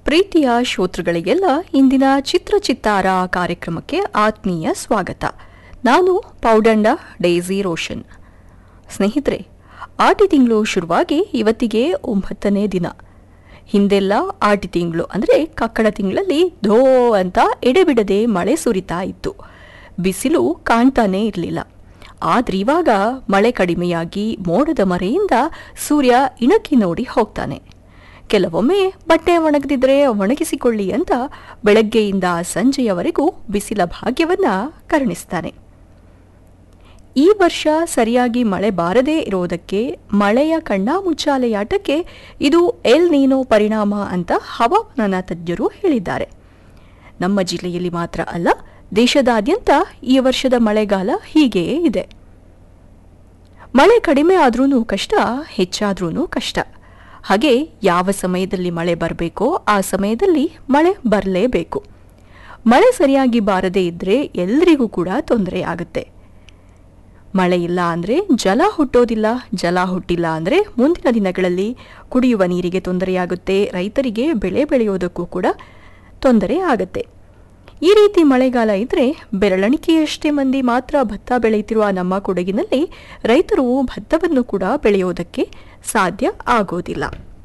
ಪ್ರೀತಿಯ ಶ್ರೋತೃಗಳಿಗೆಲ್ಲ ಇಂದಿನ ಚಿತ್ರಚಿತ್ತಾರ ಕಾರ್ಯಕ್ರಮಕ್ಕೆ ಆತ್ಮೀಯ ಸ್ವಾಗತ ನಾನು ಪೌಡಂಡ ಡೇಸಿ ರೋಷನ್ ಸ್ನೇಹಿತರೆ ಆಟಿ ತಿಂಗಳು ಶುರುವಾಗಿ ಇವತ್ತಿಗೆ ಒಂಬತ್ತನೇ ದಿನ ಹಿಂದೆಲ್ಲ ಆಟಿ ತಿಂಗಳು ಅಂದರೆ ಕಕ್ಕಡ ತಿಂಗಳಲ್ಲಿ ಧೋ ಅಂತ ಎಡೆಬಿಡದೆ ಮಳೆ ಸುರಿತಾ ಇತ್ತು ಬಿಸಿಲು ಕಾಣ್ತಾನೇ ಇರಲಿಲ್ಲ ಆದ್ರೆ ಇವಾಗ ಮಳೆ ಕಡಿಮೆಯಾಗಿ ಮೋಡದ ಮರೆಯಿಂದ ಸೂರ್ಯ ಇಣಕಿ ನೋಡಿ ಹೋಗ್ತಾನೆ ಕೆಲವೊಮ್ಮೆ ಬಟ್ಟೆ ಒಣಗದಿದ್ರೆ ಒಣಗಿಸಿಕೊಳ್ಳಿ ಅಂತ ಬೆಳಗ್ಗೆಯಿಂದ ಸಂಜೆಯವರೆಗೂ ಬಿಸಿಲ ಭಾಗ್ಯವನ್ನ ಕರುಣಿಸ್ತಾನೆ ಈ ವರ್ಷ ಸರಿಯಾಗಿ ಮಳೆ ಬಾರದೇ ಇರೋದಕ್ಕೆ ಮಳೆಯ ಕಣ್ಣಾಮುಚ್ಚಾಲೆಯಾಟಕ್ಕೆ ಇದು ಎಲ್ ನೀನೋ ಪರಿಣಾಮ ಅಂತ ಹವಾಮಾನ ತಜ್ಞರು ಹೇಳಿದ್ದಾರೆ ನಮ್ಮ ಜಿಲ್ಲೆಯಲ್ಲಿ ಮಾತ್ರ ಅಲ್ಲ ದೇಶದಾದ್ಯಂತ ಈ ವರ್ಷದ ಮಳೆಗಾಲ ಹೀಗೆಯೇ ಇದೆ ಮಳೆ ಕಡಿಮೆ ಆದ್ರೂ ಕಷ್ಟ ಹೆಚ್ಚಾದ್ರೂ ಕಷ್ಟ ಹಾಗೆ ಯಾವ ಸಮಯದಲ್ಲಿ ಮಳೆ ಬರಬೇಕೋ ಆ ಸಮಯದಲ್ಲಿ ಮಳೆ ಬರಲೇಬೇಕು ಮಳೆ ಸರಿಯಾಗಿ ಬಾರದೇ ಇದ್ರೆ ಎಲ್ರಿಗೂ ಕೂಡ ತೊಂದರೆ ಆಗುತ್ತೆ ಮಳೆ ಇಲ್ಲ ಅಂದರೆ ಜಲ ಹುಟ್ಟೋದಿಲ್ಲ ಜಲ ಹುಟ್ಟಿಲ್ಲ ಅಂದರೆ ಮುಂದಿನ ದಿನಗಳಲ್ಲಿ ಕುಡಿಯುವ ನೀರಿಗೆ ತೊಂದರೆಯಾಗುತ್ತೆ ರೈತರಿಗೆ ಬೆಳೆ ಬೆಳೆಯೋದಕ್ಕೂ ಕೂಡ ತೊಂದರೆ ಆಗುತ್ತೆ ಈ ರೀತಿ ಮಳೆಗಾಲ ಇದ್ರೆ ಬೆರಳಣಿಕೆಯಷ್ಟೇ ಮಂದಿ ಮಾತ್ರ ಭತ್ತ ಬೆಳೆಯುತ್ತಿರುವ ನಮ್ಮ ಕೊಡಗಿನಲ್ಲಿ ರೈತರು ಭತ್ತವನ್ನು ಕೂಡ ಬೆಳೆಯೋದಕ್ಕೆ ಸಾಧ್ಯ ಆಗೋದಿಲ್ಲ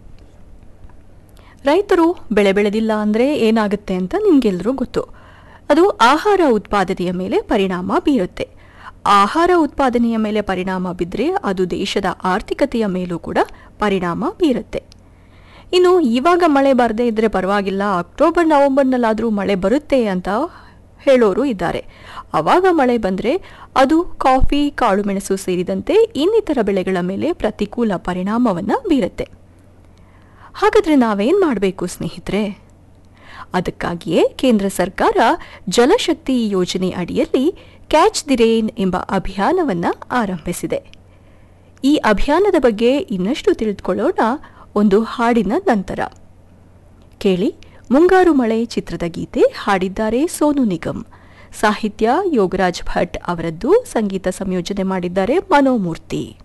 ರೈತರು ಬೆಳೆ ಬೆಳೆದಿಲ್ಲ ಅಂದರೆ ಏನಾಗುತ್ತೆ ಅಂತ ನಿಮ್ಗೆಲ್ಲರೂ ಗೊತ್ತು ಅದು ಆಹಾರ ಉತ್ಪಾದನೆಯ ಮೇಲೆ ಪರಿಣಾಮ ಬೀರುತ್ತೆ ಆಹಾರ ಉತ್ಪಾದನೆಯ ಮೇಲೆ ಪರಿಣಾಮ ಬಿದ್ದರೆ ಅದು ದೇಶದ ಆರ್ಥಿಕತೆಯ ಮೇಲೂ ಕೂಡ ಪರಿಣಾಮ ಬೀರುತ್ತೆ ಇನ್ನು ಇವಾಗ ಮಳೆ ಬರದೇ ಇದ್ರೆ ಪರವಾಗಿಲ್ಲ ಅಕ್ಟೋಬರ್ ನವೆಂಬರ್ನಲ್ಲಾದರೂ ಮಳೆ ಬರುತ್ತೆ ಅಂತ ಹೇಳೋರು ಇದ್ದಾರೆ ಆವಾಗ ಮಳೆ ಬಂದರೆ ಅದು ಕಾಫಿ ಕಾಳುಮೆಣಸು ಸೇರಿದಂತೆ ಇನ್ನಿತರ ಬೆಳೆಗಳ ಮೇಲೆ ಪ್ರತಿಕೂಲ ಪರಿಣಾಮವನ್ನು ಬೀರುತ್ತೆ ಹಾಗಾದ್ರೆ ನಾವೇನ್ ಮಾಡಬೇಕು ಸ್ನೇಹಿತರೆ ಅದಕ್ಕಾಗಿಯೇ ಕೇಂದ್ರ ಸರ್ಕಾರ ಜಲಶಕ್ತಿ ಯೋಜನೆ ಅಡಿಯಲ್ಲಿ ಕ್ಯಾಚ್ ದಿ ರೇನ್ ಎಂಬ ಅಭಿಯಾನವನ್ನ ಆರಂಭಿಸಿದೆ ಈ ಅಭಿಯಾನದ ಬಗ್ಗೆ ಇನ್ನಷ್ಟು ತಿಳಿದುಕೊಳ್ಳೋಣ ಒಂದು ಹಾಡಿನ ನಂತರ ಕೇಳಿ ಮುಂಗಾರು ಮಳೆ ಚಿತ್ರದ ಗೀತೆ ಹಾಡಿದ್ದಾರೆ ಸೋನು ನಿಗಮ್ ಸಾಹಿತ್ಯ ಯೋಗರಾಜ್ ಭಟ್ ಅವರದ್ದು ಸಂಗೀತ ಸಂಯೋಜನೆ ಮಾಡಿದ್ದಾರೆ ಮನೋಮೂರ್ತಿ